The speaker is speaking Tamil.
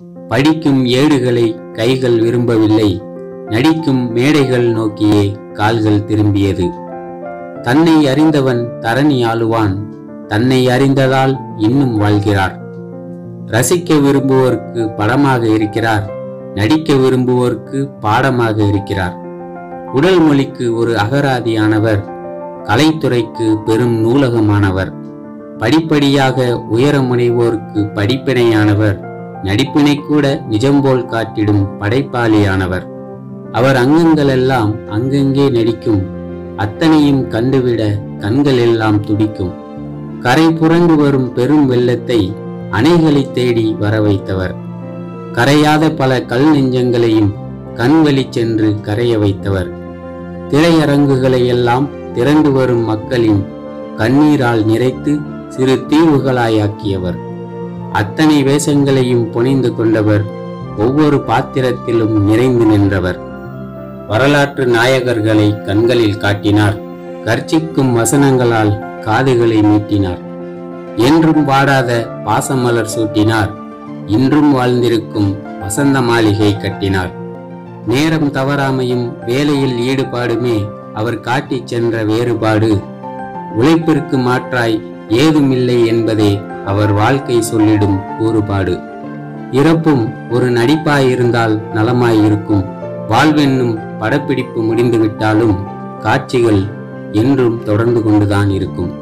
படிக்கும் ஏடுகளை கைகள் விரும்பவில்லை நடிக்கும் மேடைகள் நோக்கியே கால்கள் திரும்பியது தன்னை அறிந்தவன் தரணி ஆளுவான் தன்னை அறிந்ததால் இன்னும் வாழ்கிறார் ரசிக்க விரும்புவோருக்கு படமாக இருக்கிறார் நடிக்க விரும்புவோருக்கு பாடமாக இருக்கிறார் உடல் மொழிக்கு ஒரு அகராதியானவர் கலைத்துறைக்கு பெரும் நூலகமானவர் படிப்படியாக உயர முனைவோருக்கு படிப்பினையானவர் நடிப்பினை கூட நிஜம்போல் காட்டிடும் படைப்பாளியானவர் அவர் அங்கங்களெல்லாம் அங்கங்கே நடிக்கும் அத்தனையும் கண்டுவிட கண்கள் எல்லாம் துடிக்கும் கரை புரண்டு வரும் பெரும் வெள்ளத்தை அணைகளை தேடி வர வைத்தவர் கரையாத பல கல் நெஞ்சங்களையும் கண்வழி சென்று கரைய வைத்தவர் திரையரங்குகளை எல்லாம் திரண்டு வரும் மக்களின் கண்ணீரால் நிறைத்து சிறு தீவுகளாயாக்கியவர் அத்தனை வேஷங்களையும் புனைந்து கொண்டவர் ஒவ்வொரு பாத்திரத்திலும் நிறைந்து நின்றவர் வரலாற்று நாயகர்களை கண்களில் காட்டினார் கர்ச்சிக்கும் வசனங்களால் காதுகளை மீட்டினார் என்றும் வாடாத பாசமலர் சூட்டினார் இன்றும் வாழ்ந்திருக்கும் வசந்த மாளிகை கட்டினார் நேரம் தவறாமையும் வேலையில் ஈடுபாடுமே அவர் காட்டிச் சென்ற வேறுபாடு உழைப்பிற்கு மாற்றாய் ஏதுமில்லை என்பதே அவர் வாழ்க்கை சொல்லிடும் கூறுபாடு இறப்பும் ஒரு நடிப்பாயிருந்தால் நலமாயிருக்கும் வாழ்வென்னும் படப்பிடிப்பு முடிந்துவிட்டாலும் காட்சிகள் என்றும் தொடர்ந்து கொண்டுதான் இருக்கும்